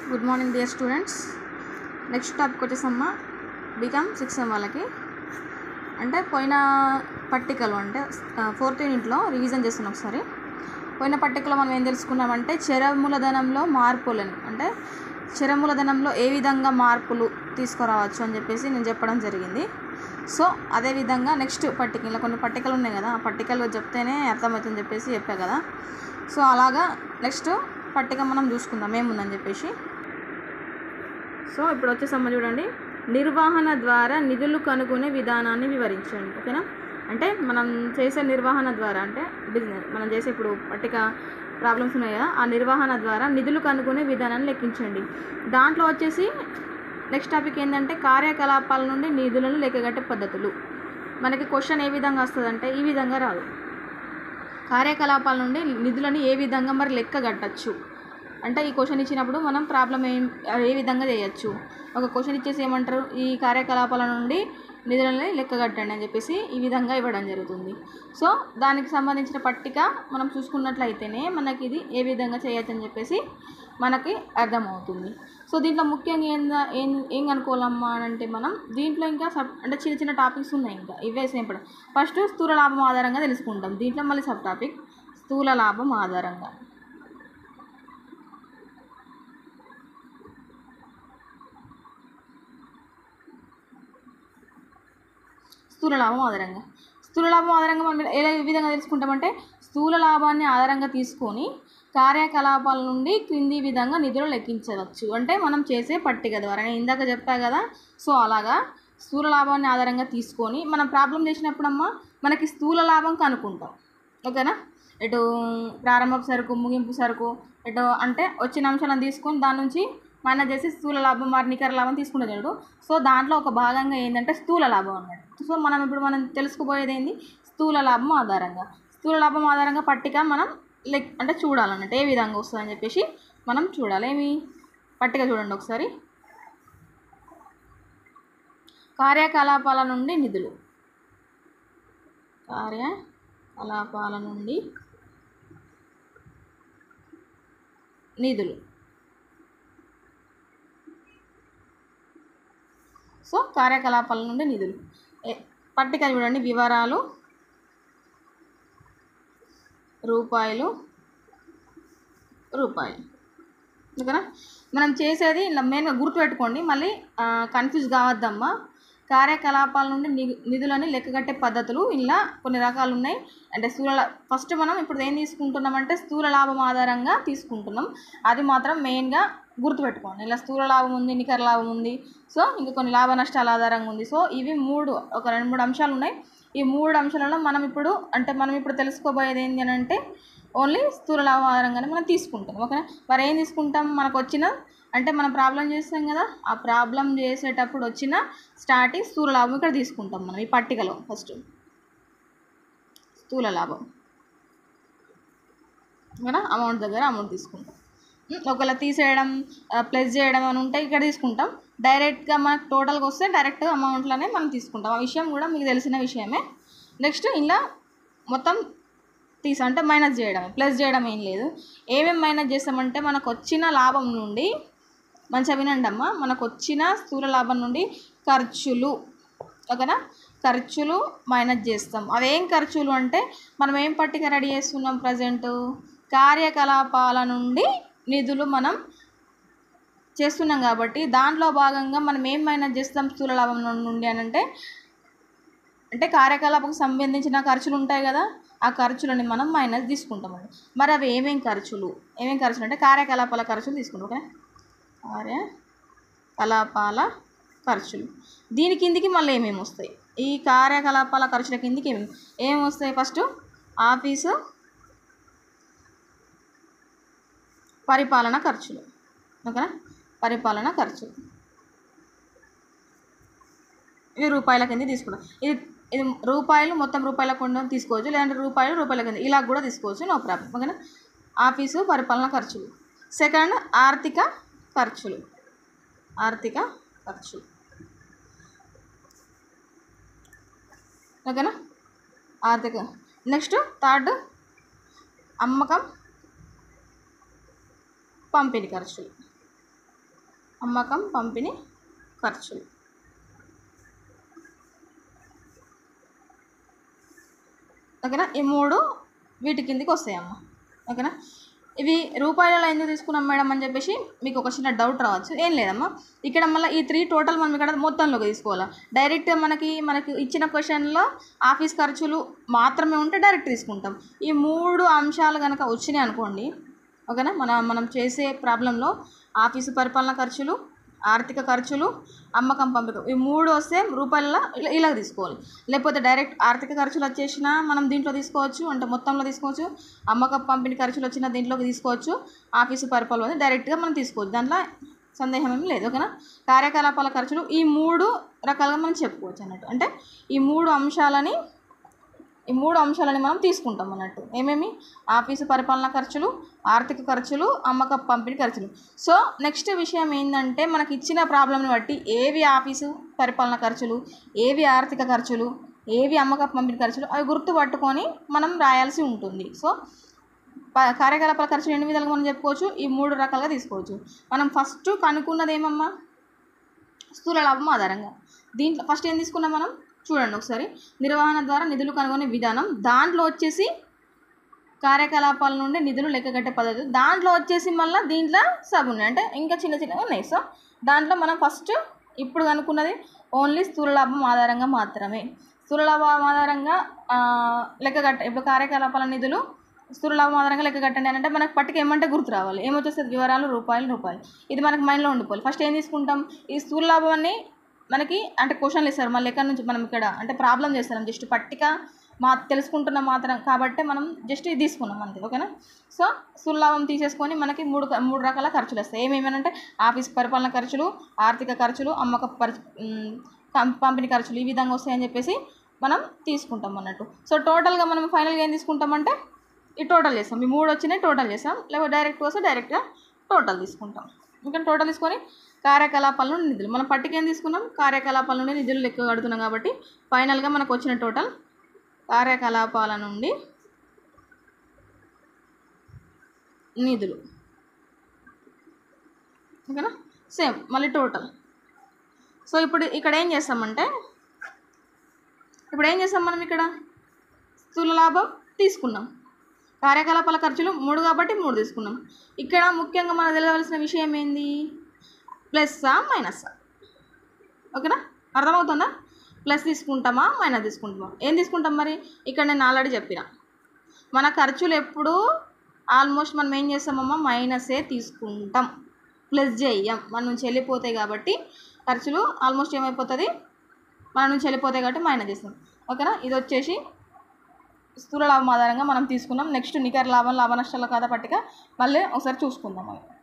good morning dear students next topic వచ్చేసమ్మా BCom six M వాళ్ళకి అంటే పోయిన పట్టికలు అంటే ఫోర్త్ యూనిట్లో రివిజన్ చేస్తున్నాం ఒకసారి పోయిన పట్టికలో మనం ఏం తెలుసుకున్నామంటే చరమూలధనంలో మార్పులని అంటే చరమూలధనంలో ఏ విధంగా మార్పులు తీసుకురావచ్చు అని చెప్పేసి నేను చెప్పడం జరిగింది సో అదేవిధంగా నెక్స్ట్ పట్టిక ఇలా కొన్ని పట్టికలు ఉన్నాయి కదా ఆ పట్టికలు చెప్తేనే అర్థమవుతుందని చెప్పేసి చెప్పా కదా సో అలాగా నెక్స్ట్ పట్టిక మనం చూసుకుందాం ఏముందని చెప్పేసి సో ఇప్పుడు వచ్చేసమ్మ చూడండి నిర్వహణ ద్వారా నిధులు కనుగొనే విధానాన్ని వివరించండి ఓకేనా అంటే మనం చేసే నిర్వహణ ద్వారా అంటే బిజినెస్ మనం చేసే ఇప్పుడు పట్టిక ప్రాబ్లమ్స్ ఉన్నాయి కదా ఆ నిర్వహణ ద్వారా నిధులు కనుగొనే విధానాన్ని లెక్కించండి దాంట్లో వచ్చేసి నెక్స్ట్ టాపిక్ ఏంటంటే కార్యకలాపాల నుండి నిధులను లెక్కగట్టే పద్ధతులు మనకి క్వశ్చన్ ఏ విధంగా వస్తుందంటే ఈ విధంగా రాదు కార్యకలాపాల నుండి నిధులను ఏ విధంగా మరి లెక్క కట్టచ్చు అంటే ఈ క్వశ్చన్ ఇచ్చినప్పుడు మనం ప్రాబ్లం ఏం ఏ విధంగా చేయొచ్చు ఒక క్వశ్చన్ ఇచ్చేసి ఏమంటారు ఈ కార్యకలాపాల నుండి నిధులని లెక్క కట్టండి అని చెప్పేసి ఈ విధంగా ఇవ్వడం జరుగుతుంది సో దానికి సంబంధించిన పట్టిక మనం చూసుకున్నట్లయితేనే మనకి ఇది ఏ విధంగా చేయొచ్చు అని చెప్పేసి మనకి అర్థమవుతుంది సో దీంట్లో ముఖ్యంగా ఏందా ఏం ఏం కనుక్కోవాలమ్మా అని అంటే మనం దీంట్లో ఇంకా సబ్ అంటే చిన్న చిన్న టాపిక్స్ ఉన్నాయి ఇంకా ఇవే సేమ్ పడ ఫస్ట్ స్థూల లాభం ఆధారంగా తెలుసుకుంటాం దీంట్లో మళ్ళీ సబ్ టాపిక్ స్థూల లాభం ఆధారంగా స్థూల లాభం ఆధారంగా స్థూల లాభం ఆధారంగా మనం ఎలా ఏ విధంగా తెలుసుకుంటామంటే స్థూల లాభాన్ని ఆధారంగా తీసుకొని కార్యకలాపాల నుండి క్రింది విధంగా నిధులు లెక్కించవచ్చు అంటే మనం చేసే పట్టిక ద్వారా నేను ఇందాక చెప్పా కదా సో అలాగా స్థూల లాభాన్ని ఆధారంగా తీసుకొని మనం ప్రాబ్లం చేసినప్పుడమ్మా మనకి స్థూల లాభం కనుక్కుంటాం ఓకేనా ఇటు ప్రారంభ సరుకు ముగింపు సరుకు ఇటు అంటే వచ్చిన అంశాలను తీసుకొని దాని నుంచి మన చేసి స్థూల లాభం మరి నికర లాభం తీసుకుంటే చూడు సో దాంట్లో ఒక భాగంగా ఏంటంటే స్థూల లాభం అన్నట్టు సో మనం ఇప్పుడు మనం తెలుసుకుపోయేది ఏంది స్థూల లాభం ఆధారంగా స్థూల లాభం ఆధారంగా పట్టిక మనం లెక్ అంటే చూడాలన్నట్టు ఏ విధంగా వస్తుందని చెప్పేసి మనం చూడాలి ఏమి పట్టిక చూడండి ఒకసారి కార్యకలాపాల నుండి నిధులు కార్యకలాపాల నుండి నిధులు సో కార్యకలాపాల నుండి నిధులు ఏ- పట్టిక చూడండి వివరాలు రూపాయలు రూపాయలు ఓకేనా మనం చేసేది ఇలా మెయిన్గా గుర్తుపెట్టుకోండి మళ్ళీ కన్ఫ్యూజ్ కావద్దమ్మా కార్యకలాపాల నుండి ని- నిధులని లెక్కగట్టే పద్ధతులు ఇలా కొన్ని రకాలు ఉన్నాయి అంటే స్థూల లా- ఫస్ట్ మనం ఇప్పుడు ఏం తీసుకుంటున్నామంటే స్థూల లాభం ఆధారంగా తీసుకుంటున్నాం అది మాత్రం మెయిన్గా గుర్తుపెట్టుకోండి ఇలా స్థూల లాభం ఉంది నికర లాభం ఉంది సో ఇంకా కొన్ని లాభ నష్టాల ఆధారంగా ఉంది సో ఇవి మూడు ఒక రెండు మూడు అంశాలు ఉన్నాయి ఈ మూడు అంశాలలో మనం ఇప్పుడు అంటే మనం ఇప్పుడు తెలుసుకోబోయేది ఏంటి అని అంటే ఓన్లీ స్థూల లాభం ఆధారంగానే మనం తీసుకుంటాం ఓకేనా మరి ఏం తీసుకుంటాం మనకు వచ్చిన అంటే మనం ప్రాబ్లం చేస్తాం కదా ఆ ప్రాబ్లం చేసేటప్పుడు వచ్చిన స్టార్టింగ్ స్థూల లాభం ఇక్కడ తీసుకుంటాం మనం ఈ పట్టికలో ఫస్ట్ స్థూల లాభం ఓకేనా అమౌంట్ దగ్గర అమౌంట్ తీసుకుంటాం ఉం, ఒకవేళ తీసేయడం ప్లస్ చేయడం అని ఉంటే ఇక్కడ తీసుకుంటాం డైరెక్ట్గా మనకు టోటల్గా వస్తే డైరెక్ట్ అమౌంట్లోనే మనం తీసుకుంటాం ఆ విషయం కూడా మీకు తెలిసిన విషయమే నెక్స్ట్ ఇలా మొత్తం తీసి అంటే మైనస్ చేయడం ప్లస్ చేయడం ఏం లేదు ఏమేమి మైనస్ చేస్తామంటే మనకు వచ్చిన లాభం నుండి మంచిగా వినండి అమ్మా మనకు వచ్చిన స్థూల లాభం నుండి ఖర్చులు ఓకేనా ఖర్చులు మైనస్ చేస్తాం అవేం ఖర్చులు అంటే మనం ఏం పట్టిక రెడీ చేస్తున్నాం ప్రజెంట్ కార్యకలాపాల నుండి నిధులు మనం చేస్తున్నాం కాబట్టి దాంట్లో భాగంగా మనం ఏం మైనస్ చేస్తాం స్థూల లాభం నుండి అని అంటే అంటే కార్యకలాపకు సంబంధించిన ఖర్చులు ఉంటాయి కదా ఆ ఖర్చులని మనం మైనస్ తీసుకుంటామండి మరి అవి ఏమేం ఖర్చులు ఏమేం ఖర్చులు అంటే కార్యకలాపాల ఖర్చులు తీసుకుంటాం ఓకే కార్యకలాపాల ఖర్చులు దీని కిందికి మళ్ళీ ఏమేమి వస్తాయి ఈ కార్యకలాపాల ఖర్చుల కిందికి ఏమేమి ఏమేమి వస్తాయి ఫస్ట్ ఆఫీసు పరిపాలన ఖర్చులు ఓకేనా పరిపాలన ఖర్చులు ఇవి రూపాయల కింద తీసుకుంటాం ఇది ఇది రూపాయలు మొత్తం రూపాయల కింద తీసుకోవచ్చు లేదంటే రూపాయలు రూపాయల కింద ఇలా కూడా తీసుకోవచ్చు నో ప్రాబ్లం ఓకేనా ఆఫీసు పరిపాలన ఖర్చులు సెకండ్ ఆర్థిక ఖర్చులు ఆర్థిక ఖర్చులు ఓకేనా ఆర్థిక నెక్స్ట్ థర్డ్ అమ్మకం పంపిణీ ఖర్చులు అమ్మకం పంపిణీ ఖర్చులు ఓకేనా ఈ మూడు వీటి కిందికి వస్తాయమ్మ ఓకేనా ఇవి రూపాయలలో ఎందుకు తీసుకున్నాం మేడం అని చెప్పేసి మీకు ఒక చిన్న డౌట్ రావచ్చు ఏం లేదమ్మా ఇక్కడ మళ్ళీ ఈ త్రీ టోటల్ మనం ఇక్కడ మొత్తంలోకి తీసుకోవాలా డైరెక్ట్ మనకి మనకి ఇచ్చిన క్వశ్చన్లో ఆఫీస్ ఖర్చులు మాత్రమే ఉంటే డైరెక్ట్ తీసుకుంటాం ఈ మూడు అంశాలు కనుక వచ్చినాయి అనుకోండి ఓకేనా మన మనం చేసే ప్రాబ్లంలో ఆఫీసు పరిపాలన ఖర్చులు ఆర్థిక ఖర్చులు అమ్మకం పంపకం ఈ మూడు వస్తే రూపాయలలో ఇలా ఇలా తీసుకోవాలి లేకపోతే డైరెక్ట్ ఆర్థిక ఖర్చులు వచ్చేసినా మనం దీంట్లో తీసుకోవచ్చు అంటే మొత్తంలో తీసుకోవచ్చు అమ్మకం పంపిణీ ఖర్చులు వచ్చిన దీంట్లోకి తీసుకోవచ్చు ఆఫీసు పరిపాలన డైరెక్ట్గా మనం తీసుకోవచ్చు దాంట్లో సందేహం ఏం లేదు ఓకేనా కార్యకలాపాల ఖర్చులు ఈ మూడు రకాలుగా మనం చెప్పుకోవచ్చు అన్నట్టు అంటే ఈ మూడు అంశాలని ఈ మూడు అంశాలని మనం తీసుకుంటాం అన్నట్టు ఏమేమి ఆఫీసు పరిపాలన ఖర్చులు ఆర్థిక ఖర్చులు అమ్మక పంపిణీ ఖర్చులు సో నెక్స్ట్ విషయం ఏంటంటే మనకి ఇచ్చిన ప్రాబ్లమ్ని బట్టి ఏవి ఆఫీసు పరిపాలన ఖర్చులు ఏవి ఆర్థిక ఖర్చులు ఏవి అమ్మక పంపిణీ ఖర్చులు అవి గుర్తు పట్టుకొని మనం రాయాల్సి ఉంటుంది సో ప- కార్యకలాపాల ఖర్చులు ఎన్ని విధాలుగా మనం చెప్పుకోవచ్చు ఈ మూడు రకాలుగా తీసుకోవచ్చు మనం ఫస్ట్ కనుక్కున్నది ఏమమ్మా స్థూల లాభం ఆధారంగా దీంట్లో ఫస్ట్ ఏం తీసుకున్నాం మనం చూడండి ఒకసారి నిర్వహణ ద్వారా నిధులు కనుగొనే విధానం దాంట్లో వచ్చేసి కార్యకలాపాల నుండి నిధులు లెక్కగట్టే పద్ధతి దాంట్లో వచ్చేసి మళ్ళీ దీంట్లో సబ్ ఉన్నాయి అంటే ఇంకా చిన్న చిన్నగా ఉన్నాయి సో దాంట్లో మనం ఫస్ట్ ఇప్పుడు కనుక్కున్నది ఓన్లీ స్థూల లాభం ఆధారంగా మాత్రమే స్థూల లాభం ఆధారంగా ఆ, లెక్కగట్ట ఇప్పుడు కార్యకలాపాల నిధులు స్థూల లాభం ఆధారంగా లెక్క కట్టండి అని అంటే మనకు పట్టిక ఏమంటే గుర్తు రావాలి ఏమొచ్చేస్తుంది వివరాలు రూపాయలు రూపాయలు ఇది మనకు మైండ్లో ఉండిపోవాలి ఫస్ట్ ఏం తీసుకుంటాం ఈ స్థూల లాభాన్ని మనకి అంటే క్వశ్చన్లు ఇస్తారు మళ్ళీ ఎక్కడి నుంచి మనం ఇక్కడ అంటే ప్రాబ్లం చేస్తాం జస్ట్ పట్టిక మా తెలుసుకుంటున్న మాత్రం కాబట్టి మనం జస్ట్ ఇది తీసుకున్నాం అంతే ఓకేనా సో స్థూల లాభం తీసేసుకొని మనకి మూడు మూడు రకాల ఖర్చులు వస్తాయి ఏమేమనంటే ఆఫీస్ పరిపాలన ఖర్చులు ఆర్థిక ఖర్చులు అమ్మక ఖర్చు ఉమ్, కం- పంపిణీ ఖర్చులు ఈ విధంగా వస్తాయని చెప్పేసి మనం తీసుకుంటాం అన్నట్టు సో టోటల్గా మనం ఫైనల్గా ఏం తీసుకుంటామంటే ఈ టోటల్ చేస్తాం ఈ మూడు వచ్చినాయి టోటల్ చేస్తాం లేకపోతే డైరెక్ట్ వస్తే డైరెక్ట్గా టోటల్ తీసుకుంటాం ఇంకా టోటల్ తీసుకొని కార్యకలాపాల నుండి నిధులు మనం పట్టిక ఏం తీసుకున్నాం కార్యకలాపాల నుండి నిధులు లెక్క కడుతున్నాం కాబట్టి ఫైనల్గా మనకు వచ్చిన టోటల్ కార్యకలాపాల నుండి నిధులు ఓకేనా సేమ్ మళ్ళీ టోటల్ సో ఇప్పుడు ఇక్కడ ఏం చేస్తామంటే ఇప్పుడు ఏం చేస్తాం మనం ఇక్కడ స్థూల లాభం తీసుకున్నాం కార్యకలాపాల ఖర్చులు మూడు కాబట్టి మూడు తీసుకున్నాం ఇక్కడ ముఖ్యంగా మనకు తెలియవలసిన విషయం ఏంది ప్లస్సా మైనస్సా ఓకేనా అర్థమవుతుందా ప్లస్ తీసుకుంటామా మైనస్ తీసుకుంటామా ఏం తీసుకుంటాం మరి ఇక్కడ నేను ఆల్రెడీ చెప్పిన మన ఖర్చులు ఎప్పుడు ఆల్మోస్ట్ మనం ఏం చేస్తామమ్మా మైనసే తీసుకుంటాం ప్లస్ చెయ్యం మన నుంచి వెళ్ళిపోతాయి కాబట్టి ఖర్చులు ఆల్మోస్ట్ ఏమైపోతుంది మన నుంచి వెళ్ళిపోతాయి కాబట్టి మైనస్ చేస్తాం ఓకేనా ఇది వచ్చేసి స్థూల లాభం ఆధారంగా మనం తీసుకున్నాం నెక్స్ట్ నికర లాభం లాభ నష్టాల ఖాతా పట్టిక మళ్ళీ ఒకసారి చూసుకుందాం అవి